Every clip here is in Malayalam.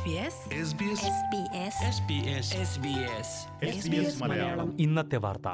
മലയാളം ഇന്നത്തെ വാർത്ത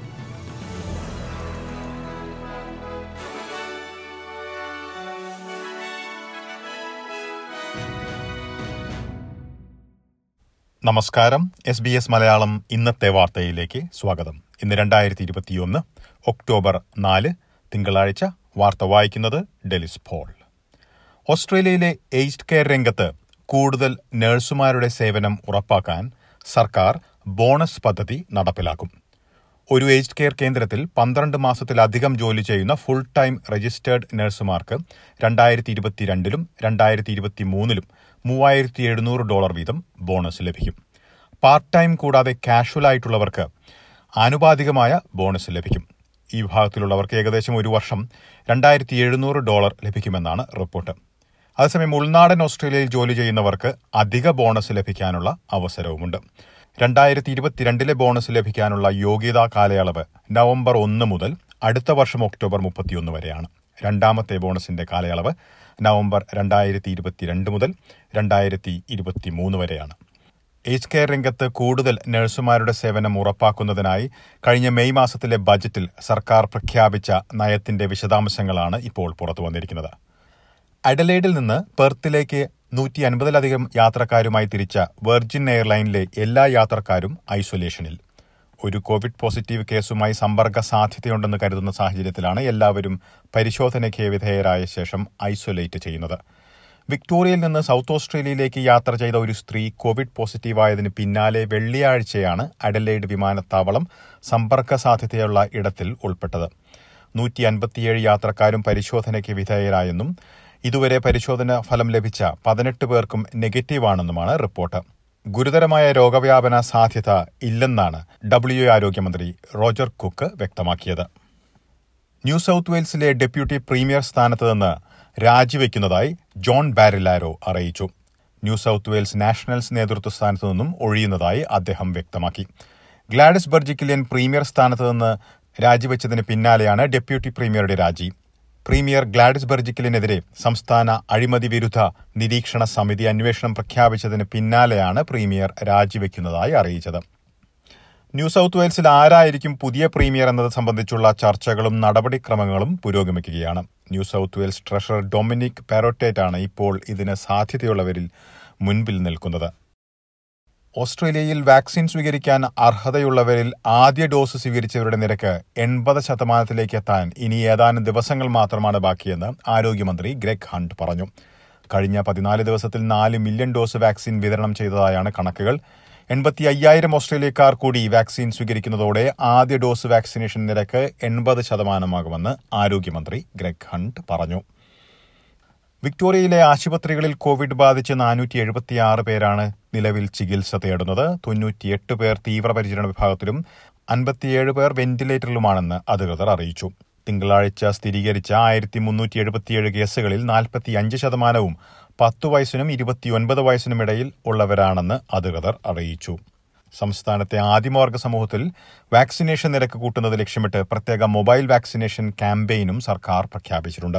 നമസ്കാരം എസ് ബി എസ് മലയാളം ഇന്നത്തെ വാർത്തയിലേക്ക് സ്വാഗതം ഇന്ന് രണ്ടായിരത്തി ഇരുപത്തിയൊന്ന് ഒക്ടോബർ നാല് തിങ്കളാഴ്ച വാർത്ത വായിക്കുന്നത് ഡെലിസ് പോൾ ഓസ്ട്രേലിയയിലെ ഏജ്ഡ് കെയർ രംഗത്ത് കൂടുതൽ നഴ്സുമാരുടെ സേവനം ഉറപ്പാക്കാൻ സർക്കാർ ബോണസ് പദ്ധതി നടപ്പിലാക്കും ഒരു ഏജ്ഡ് കെയർ കേന്ദ്രത്തിൽ പന്ത്രണ്ട് മാസത്തിലധികം ജോലി ചെയ്യുന്ന ഫുൾ ടൈം രജിസ്റ്റേർഡ് നഴ്സുമാർക്ക് രണ്ടായിരത്തി ഇരുപത്തിരണ്ടിലും രണ്ടായിരത്തി ഇരുപത്തിമൂന്നിലും മൂവായിരത്തി എഴുന്നൂറ് ഡോളർ വീതം ബോണസ് ലഭിക്കും പാർട്ട് ടൈം കൂടാതെ കാഷ്വൽ ആയിട്ടുള്ളവർക്ക് ആനുപാതികമായ ബോണസ് ലഭിക്കും ഈ വിഭാഗത്തിലുള്ളവർക്ക് ഏകദേശം ഒരു വർഷം രണ്ടായിരത്തി എഴുന്നൂറ് ഡോളർ ലഭിക്കുമെന്നാണ് റിപ്പോർട്ട് അതേസമയം ഉൾനാടൻ ഓസ്ട്രേലിയയിൽ ജോലി ചെയ്യുന്നവർക്ക് അധിക ബോണസ് ലഭിക്കാനുള്ള അവസരവുമുണ്ട് രണ്ടായിരത്തി ഇരുപത്തിരണ്ടിലെ ബോണസ് ലഭിക്കാനുള്ള യോഗ്യതാ കാലയളവ് നവംബർ ഒന്ന് മുതൽ അടുത്ത വർഷം ഒക്ടോബർ മുപ്പത്തിയൊന്ന് വരെയാണ് രണ്ടാമത്തെ ബോണസിന്റെ കാലയളവ് നവംബർ രണ്ടായിരത്തി ഇരുപത്തിരണ്ട് മുതൽ രണ്ടായിരത്തി ഇരുപത്തിമൂന്ന് വരെയാണ് ഏജ് കെയർ രംഗത്ത് കൂടുതൽ നഴ്സുമാരുടെ സേവനം ഉറപ്പാക്കുന്നതിനായി കഴിഞ്ഞ മെയ് മാസത്തിലെ ബജറ്റിൽ സർക്കാർ പ്രഖ്യാപിച്ച നയത്തിന്റെ വിശദാംശങ്ങളാണ് ഇപ്പോൾ പുറത്തുവന്നിരിക്കുന്നത് അഡലേഡിൽ നിന്ന് പെർത്തിലേക്ക് നൂറ്റി അൻപതിലധികം യാത്രക്കാരുമായി തിരിച്ച വെർജിൻ എയർലൈനിലെ എല്ലാ യാത്രക്കാരും ഐസൊലേഷനിൽ ഒരു കോവിഡ് പോസിറ്റീവ് കേസുമായി സമ്പർക്ക സാധ്യതയുണ്ടെന്ന് കരുതുന്ന സാഹചര്യത്തിലാണ് എല്ലാവരും പരിശോധനയ്ക്ക് വിധേയരായ ശേഷം ഐസൊലേറ്റ് ചെയ്യുന്നത് വിക്ടോറിയയിൽ നിന്ന് സൗത്ത് ഓസ്ട്രേലിയയിലേക്ക് യാത്ര ചെയ്ത ഒരു സ്ത്രീ കോവിഡ് പോസിറ്റീവായതിന് പിന്നാലെ വെള്ളിയാഴ്ചയാണ് അഡലേഡ് വിമാനത്താവളം സമ്പർക്ക സാധ്യതയുള്ള ഇടത്തിൽ ഉൾപ്പെട്ടത് നൂറ്റി അൻപത്തിയേഴ് യാത്രക്കാരും പരിശോധനയ്ക്ക് വിധേയരായെന്നും ഇതുവരെ പരിശോധന ഫലം ലഭിച്ച പതിനെട്ട് പേർക്കും നെഗറ്റീവാണെന്നുമാണ് റിപ്പോർട്ട് ഗുരുതരമായ രോഗവ്യാപന സാധ്യത ഇല്ലെന്നാണ് ഡബ്ല്യു ആരോഗ്യമന്ത്രി റോജർ കുക്ക് വ്യക്തമാക്കിയത് ന്യൂ സൌത്ത് വെയിൽസിലെ ഡെപ്യൂട്ടി പ്രീമിയർ സ്ഥാനത്ത് നിന്ന് രാജിവെക്കുന്നതായി ജോൺ ബാരിലാരോ അറിയിച്ചു ന്യൂ സൌത്ത് വെയിൽസ് നാഷണൽസ് നേതൃത്വ സ്ഥാനത്തു നിന്നും ഒഴിയുന്നതായി അദ്ദേഹം വ്യക്തമാക്കി ഗ്ലാഡിസ് ബർജിക്കിലിയൻ പ്രീമിയർ സ്ഥാനത്ത് നിന്ന് രാജിവെച്ചതിന് പിന്നാലെയാണ് ഡെപ്യൂട്ടി പ്രീമിയറുടെ രാജി പ്രീമിയർ ഗ്ലാഡിസ് ബെർജിക്കലിനെതിരെ സംസ്ഥാന അഴിമതി വിരുദ്ധ നിരീക്ഷണ സമിതി അന്വേഷണം പ്രഖ്യാപിച്ചതിന് പിന്നാലെയാണ് പ്രീമിയർ രാജിവെക്കുന്നതായി അറിയിച്ചത് ന്യൂ സൌത്ത് വെയിൽസിൽ ആരായിരിക്കും പുതിയ പ്രീമിയർ എന്നത് സംബന്ധിച്ചുള്ള ചർച്ചകളും നടപടിക്രമങ്ങളും പുരോഗമിക്കുകയാണ് New South Wales treasurer Dominic Perrottet ആണ് ഇപ്പോൾ ഇതിന് സാധ്യതയുള്ളവരിൽ മുൻപിൽ നിൽക്കുന്നത് ഓസ്ട്രേലിയയിൽ വാക്സിൻ സ്വീകരിക്കാൻ അർഹതയുള്ളവരിൽ ആദ്യ ഡോസ് സ്വീകരിച്ചവരുടെ നിരക്ക് എൺപത് ശതമാനത്തിലേക്ക് എത്താൻ ഇനി ഏതാനും ദിവസങ്ങൾ മാത്രമാണ് ബാക്കിയെന്ന് ആരോഗ്യമന്ത്രി ഗ്രെഗ് ഹണ്ട് പറഞ്ഞു കഴിഞ്ഞ പതിനാല് ദിവസത്തിൽ നാല് മില്യൺ ഡോസ് വാക്സിൻ വിതരണം ചെയ്തതായാണ് കണക്കുകൾ എൺപത്തി അയ്യായിരം ഓസ്ട്രേലിയക്കാർ കൂടി വാക്സിൻ സ്വീകരിക്കുന്നതോടെ ആദ്യ ഡോസ് വാക്സിനേഷൻ നിരക്ക് എൺപത് ശതമാനമാകുമെന്ന് ആരോഗ്യമന്ത്രി ഗ്രെഗ് ഹണ്ട് പറഞ്ഞു വിക്ടോറിയയിലെ ആശുപത്രികളിൽ കോവിഡ് ബാധിച്ച് നാനൂറ്റി എഴുപത്തിയാറ് പേരാണ് നിലവിൽ ചികിത്സ തേടുന്നത് തൊണ്ണൂറ്റിയെട്ട് പേർ തീവ്രപരിചരണ വിഭാഗത്തിലും അൻപത്തിയേഴ് പേർ വെന്റിലേറ്ററിലുമാണെന്ന് അധികൃതർ അറിയിച്ചു തിങ്കളാഴ്ച സ്ഥിരീകരിച്ച ആയിരത്തി മുന്നൂറ്റി എഴുപത്തിയേഴ് കേസുകളിൽ നാൽപ്പത്തിയഞ്ച് ശതമാനവും പത്തു വയസ്സിനും ഇരുപത്തിയൊൻപത് വയസ്സിനും ഇടയിൽ ഉള്ളവരാണെന്ന് അധികൃതർ അറിയിച്ചു സംസ്ഥാനത്തെ ആദിമവർഗ സമൂഹത്തിൽ വാക്സിനേഷൻ നിരക്ക് കൂട്ടുന്നത് ലക്ഷ്യമിട്ട് പ്രത്യേക മൊബൈൽ വാക്സിനേഷൻ ക്യാമ്പയിനും സർക്കാർ പ്രഖ്യാപിച്ചിട്ടുണ്ട്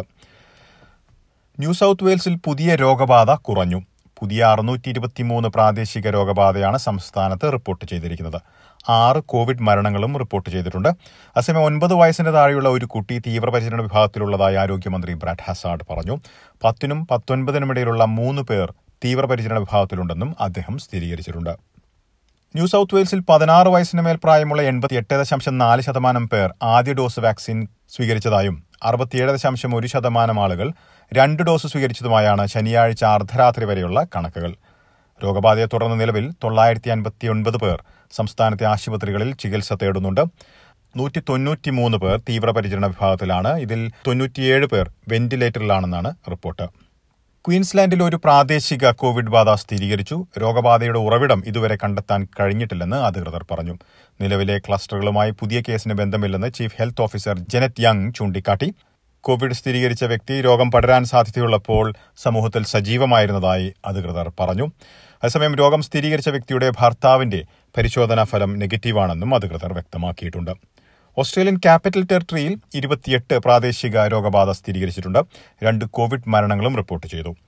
ന്യൂ സൌത്ത് വെയിൽസിൽ പുതിയ രോഗബാധ കുറഞ്ഞു പുതിയ അറുന്നൂറ്റി ഇരുപത്തിമൂന്ന് പ്രാദേശിക രോഗബാധയാണ് സംസ്ഥാനത്ത് റിപ്പോർട്ട് ചെയ്തിരിക്കുന്നത് ആറ് കോവിഡ് മരണങ്ങളും റിപ്പോർട്ട് ചെയ്തിട്ടുണ്ട് അസമയം ഒൻപത് വയസ്സിന് താഴെയുള്ള ഒരു കുട്ടി തീവ്രപരിചരണ വിഭാഗത്തിലുള്ളതായി ആരോഗ്യമന്ത്രി ബ്രാഡ് ഹസാഡ് പറഞ്ഞു പത്തിനും പത്തൊൻപതിനും ഇടയിലുള്ള മൂന്ന് പേർ തീവ്രപരിചരണ വിഭാഗത്തിലുണ്ടെന്നും അദ്ദേഹം സ്ഥിരീകരിച്ചിട്ടുണ്ട് ന്യൂ സൌത്ത് വെയിൽസിൽ പതിനാറ് വയസ്സിന് മേൽ പ്രായമുള്ള എൺപത്തിയെട്ട് ദശാംശം നാല് ശതമാനം പേർ ആദ്യ ഡോസ് വാക്സിൻ സ്വീകരിച്ചതായും അറുപത്തിയേഴ് ദശാംശം ഒരു ശതമാനം ആളുകൾ രണ്ട് ഡോസ് സ്വീകരിച്ചതുമായാണ് ശനിയാഴ്ച അർദ്ധരാത്രി വരെയുള്ള കണക്കുകൾ രോഗബാധയെ തുടർന്ന് നിലവിൽ തൊള്ളായിരത്തി അൻപത്തി ഒൻപത് പേർ സംസ്ഥാനത്തെ ആശുപത്രികളിൽ ചികിത്സ തേടുന്നുണ്ട് നൂറ്റി തൊണ്ണൂറ്റിമൂന്ന് പേർ തീവ്രപരിചരണ വിഭാഗത്തിലാണ് ഇതിൽ തൊണ്ണൂറ്റിയേഴ് പേർ വെന്റിലേറ്ററിലാണെന്നാണ് റിപ്പോർട്ട് ക്വീൻസ്ലാൻഡിൽ ഒരു പ്രാദേശിക കോവിഡ് ബാധ സ്ഥിരീകരിച്ചു രോഗബാധയുടെ ഉറവിടം ഇതുവരെ കണ്ടെത്താൻ കഴിഞ്ഞിട്ടില്ലെന്ന് അധികൃതർ പറഞ്ഞു നിലവിലെ ക്ലസ്റ്ററുകളുമായി പുതിയ കേസിന് ബന്ധമില്ലെന്ന് chief health officer Jeannette Young ചൂണ്ടിക്കാട്ടി കോവിഡ് സ്ഥിരീകരിച്ച വ്യക്തി രോഗം പടരാൻ സാധ്യതയുള്ളപ്പോൾ സമൂഹത്തിൽ സജീവമായിരുന്നതായി അധികൃതർ പറഞ്ഞു അതേസമയം രോഗം സ്ഥിരീകരിച്ച വ്യക്തിയുടെ ഭർത്താവിന്റെ പരിശോധനാ ഫലം നെഗറ്റീവാണെന്നും അധികൃതർ വ്യക്തമാക്കിയിട്ടുണ്ട് ഓസ്ട്രേലിയൻ ക്യാപിറ്റൽ ടെറിട്ടറിയിൽ ഇരുപത്തിയെട്ട് പ്രാദേശിക രോഗബാധ സ്ഥിരീകരിച്ചിട്ടുണ്ട് രണ്ട് കോവിഡ് മരണങ്ങളും റിപ്പോർട്ട് ചെയ്തു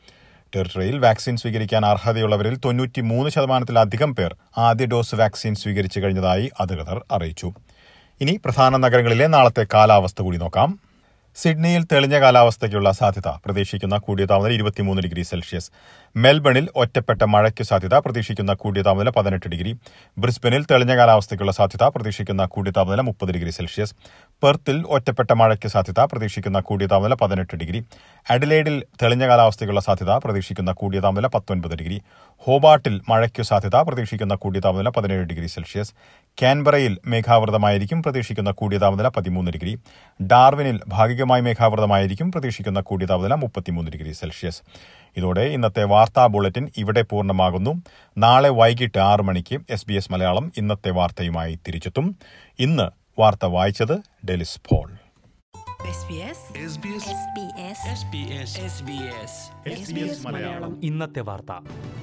ടെറിട്ടറിയിൽ വാക്സിൻ സ്വീകരിക്കാൻ അർഹതയുള്ളവരിൽ തൊണ്ണൂറ്റിമൂന്ന് ശതമാനത്തിലധികം പേർ ആദ്യ ഡോസ് വാക്സിൻ സ്വീകരിച്ചു കഴിഞ്ഞതായി അധികൃതർ അറിയിച്ചു ഇനി പ്രധാന നഗരങ്ങളിലെ നാളത്തെ കാലാവസ്ഥ കൂടി നോക്കാം സിഡ്നിയിൽ തെളിഞ്ഞ കാലാവസ്ഥയ്ക്കുള്ള സാധ്യത പ്രതീക്ഷിക്കുന്ന കൂടിയ താപനില ഇരുപത്തിമൂന്ന് ഡിഗ്രി സെൽഷ്യസ് മെൽബണിൽ ഒറ്റപ്പെട്ട മഴയ്ക്ക് സാധ്യത പ്രതീക്ഷിക്കുന്ന കൂടിയ താപനില പതിനെട്ട് ഡിഗ്രി ബ്രിസ്ബനിൽ തെളിഞ്ഞ കാലാവസ്ഥയ്ക്കുള്ള സാധ്യത പ്രതീക്ഷിക്കുന്ന കൂടിയ താപനില മുപ്പത് ഡിഗ്രി സെൽഷ്യസ് പെർത്തിൽ ഒറ്റപ്പെട്ട മഴയ്ക്ക് സാധ്യത പ്രതീക്ഷിക്കുന്ന കൂടിയ താപനില പതിനെട്ട് ഡിഗ്രി അഡിലേഡിൽ തെളിഞ്ഞ കാലാവസ്ഥയ്ക്കുള്ള സാധ്യത പ്രതീക്ഷിക്കുന്ന കൂടിയ താപനില പത്തൊൻപത് ഡിഗ്രി ഹോബാട്ടിൽ മഴയ്ക്കു സാധ്യത പ്രതീക്ഷിക്കുന്ന കൂടിയ താപനില പതിനേഴ് ഡിഗ്രി സെൽഷ്യസ് കാൻബറയിൽ മേഘാവൃതമായിരിക്കും പ്രതീക്ഷിക്കുന്ന കൂടിയ താപനില പതിമൂന്ന് ഡിഗ്രി ഡാർവിനിൽ ഭാഗികമായി മേഘാവൃതമായിരിക്കും പ്രതീക്ഷിക്കുന്ന കൂടിയ താപനില മുപ്പത്തിമൂന്ന് ഡിഗ്രി സെൽഷ്യസ് ഇതോടെ ഇന്നത്തെ വാർത്താ ബുള്ളറ്റിൻ ഇവിടെ പൂർണ്ണമാകുന്നു നാളെ വൈകിട്ട് ആറ് മണിക്ക് എസ് ബി എസ് മലയാളം ഇന്നത്തെ വാർത്തയുമായി തിരിച്ചെത്തും ഇന്ന് വാർത്ത വായിച്ചത് Delys Paul SBS SBS SBS SBS SBS ഇന്നത്തെ വാർത്ത